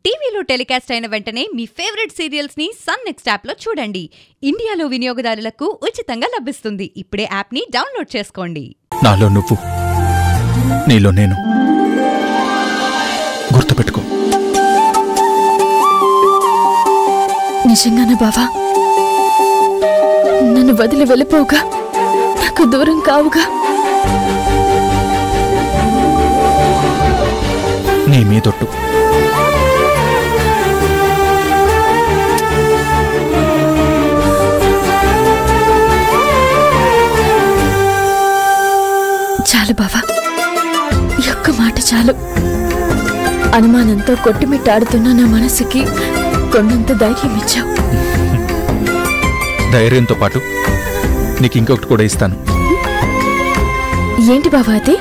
టీవీలో టెలికాస్ట్ అయిన వెంటనే మీ ఫేవరెట్ సీరియల్స్ ని సన్ నెక్స్ట్ యాప్ లో చూడండి ఇండియాలో వినియోగదారులకు ఉచితంగా లభిస్తుంది ఇప్పుడే యాప్ ని డౌన్లోడ్ చేసుకోండి నాలో నువ్వు నీలో నేను గుర్తుపెట్టుకో నిజంగానే బావా నన్ను వదిలి వెళ్ళిపోవుగా నాకు దూరం కావుగా నీ మీదొట్టు చాలు బావా ఈ ఒక్క మాట చాలు అనుమానంతో కొట్టుమిట్టాడుతున్న నా మనసుకి కొండంత ధైర్యం ఇచ్చావు ధైర్యంతో పాటు నీకు ఇంకొకటి కూడా ఇస్తాను ఏంటి బావా అది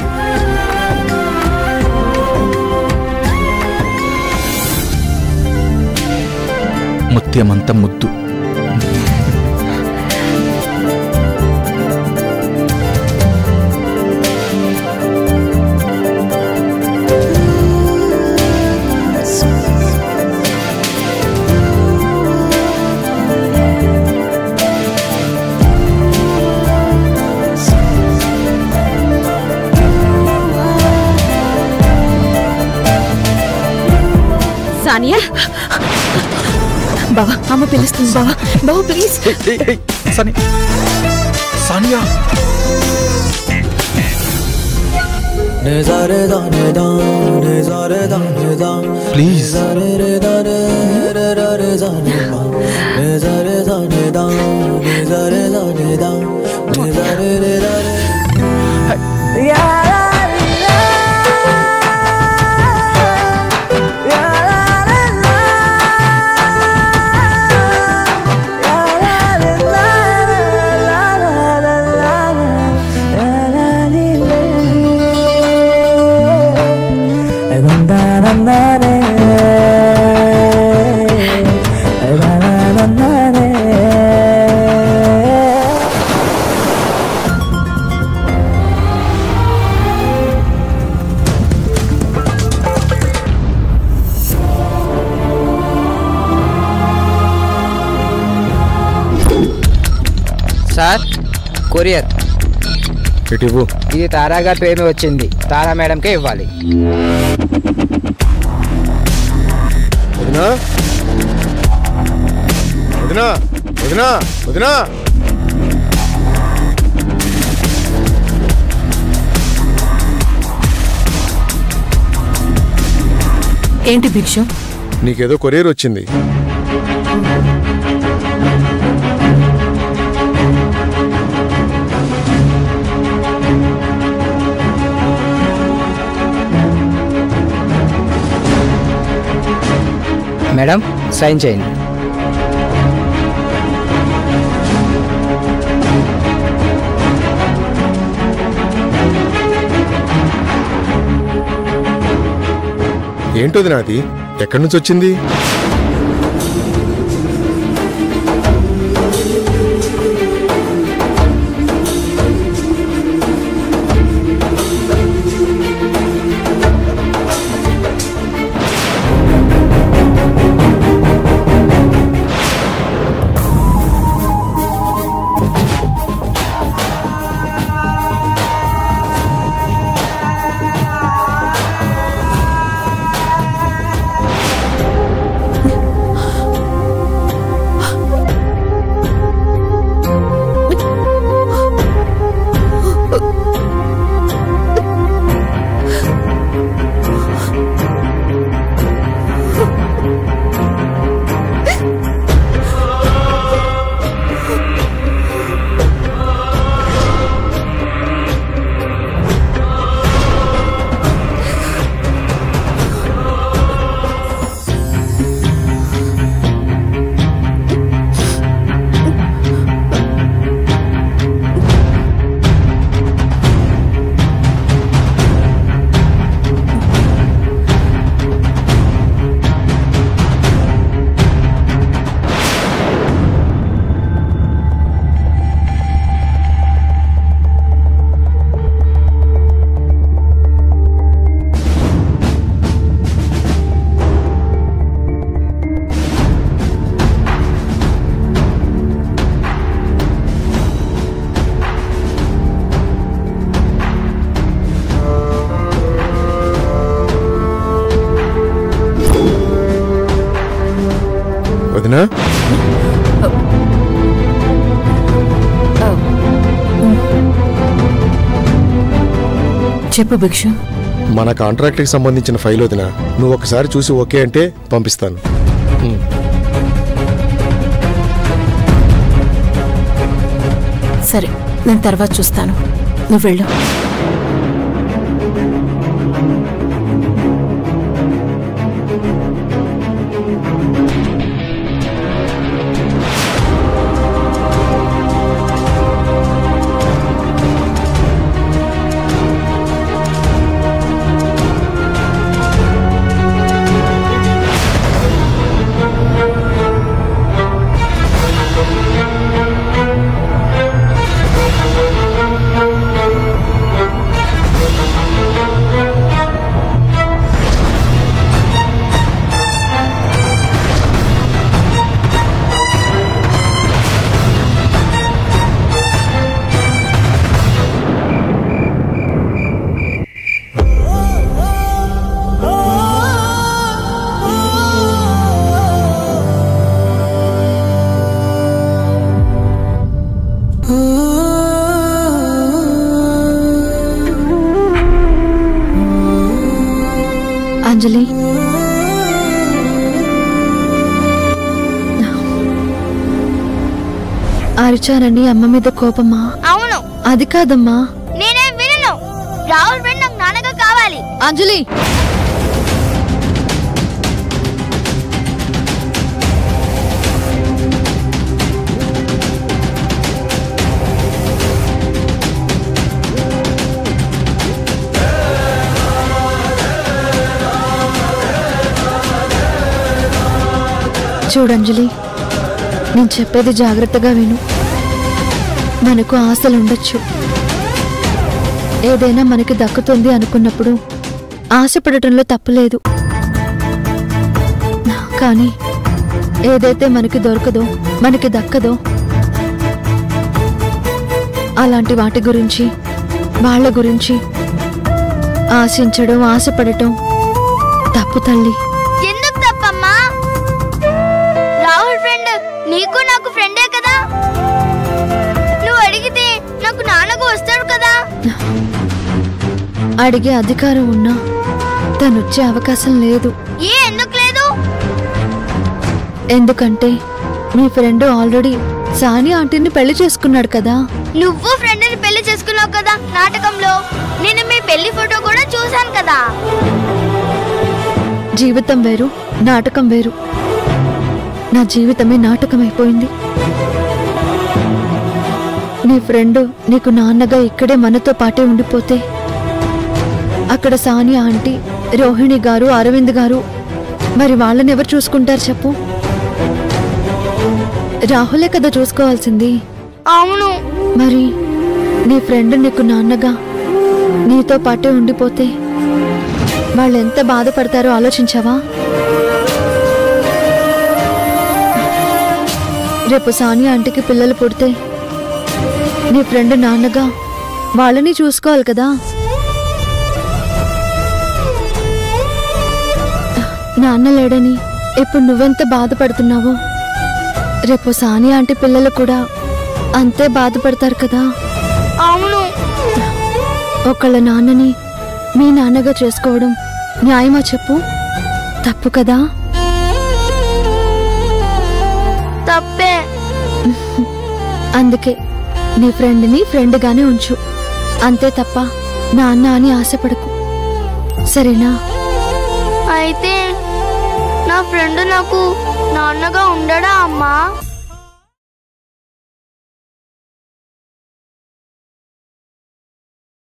ముత్యమంత ముద్దు సానియా బావా అమ్మ పిలుస్తుంది బావా బావా ప్లీజ్ సని Sania Nezare da ne da, nezare da ne da, please nezare re da re re ra re za ne da, nezare da ne da, nezare da ne da, nezare re da re. Ya la li la, ya la la la, ya la li la la la la la la, ya la li la. Nandare, nandare. Sir courier ఇటు ఇవ్వు. ఇది తారా గారి పేరు మీద వచ్చింది తారా మేడంకే ఇవ్వాలి వదినా వదినా వదినా వదినా ఏంటి భిక్షు నీకేదో కొరియర్ వచ్చింది మేడం సైన్ చేయండి ఏంటి వదినా అది ఎక్కడి నుంచి వచ్చింది వదినా చెప్పు భిక్షు మన కాంట్రాక్ట్కి సంబంధించిన ఫైల్ వదినా నువ్వు ఒకసారి చూసి ఓకే అంటే పంపిస్తాను సరే నేను తర్వాత చూస్తాను నువ్వు వెళ్ళు అంజలి అరిచానని అమ్మ మీద కోపమా అవును అది కాదమ్మా నేనేం వినను రాహుల్ ఫ్రెండ్ నాకు నాన్నగా కావాలి అంజలి చూడంజలి నేను చెప్పేది జాగ్రత్తగా విను మనకు ఆశలు ఉండొచ్చు ఏదైనా మనకి దక్కుతుంది అనుకున్నప్పుడు ఆశపడటంలో తప్పులేదు కానీ ఏదైతే మనకి దొరకదో మనకి దక్కదో అలాంటి వాటి గురించి వాళ్ళ గురించి ఆశించడం ఆశపడటం తప్పు తల్లి ఎందుకు తప్పమ్మా రాహుల్ ఫ్రెండ్ నీకు నాకు ఫ్రెండే కదా నువ్వు అడిగితే నాకు నాన్నకు వస్తాడు కదా అడిగే అధికారం ఉన్నా తనొచ్చే అవకాశం లేదు ఏ ఎందుకు లేదు ఎందుకంటే మీ ఫ్రెండ్ ఆల్రెడీ సాని ఆంటీని పెళ్లి చేసుకున్నాడు కదా నువ్వు ఫ్రెండ్ని పెళ్లి చేసుకున్నావు కదా నాటకంలో నేను మీ పెళ్లి ఫోటో కూడా చూశాను కదా జీవితం వేరు నాటకం వేరు నా జీవితమే నాటకం అయిపోయింది నీ ఫ్రెండ్ నీకు నాన్నగా ఇక్కడే మనతో పాటే ఉండిపోతే అక్కడ సాని ఆంటీ రోహిణి గారు అరవింద్ గారు మరి వాళ్ళని ఎవరు చూసుకుంటారు చెప్పు రాహులే కదా చూసుకోవాల్సింది అవును మరి నీ ఫ్రెండ్ నీకు నాన్నగా నీతో పాటే ఉండిపోతే వాళ్ళు ఎంత బాధపడతారో ఆలోచించావా రేపు సానియా ఆంటీకి పిల్లలు పుడితే నీ ఫ్రెండ్ నాన్నగా వాళ్ళని చూసుకోవాలి కదా నాన్న లేడని ఇప్పుడు నువ్వెంత బాధపడుతున్నావో రేపు సానియా ఆంటీ పిల్లలు కూడా అంతే బాధపడతారు కదా అవును ఒకళ్ళ నాన్నని మీ నాన్నగా చేసుకోవడం న్యాయమా చెప్పు తప్పు కదా తప్పే అందుకే నీ ఫ్రెండ్ని ఫ్రెండ్గానే ఉంచు అంతే తప్ప నాన్న అని ఆశపడకు సరేనా అయితే నా ఫ్రెండ్ నాకు నాన్నగా ఉండడా అమ్మా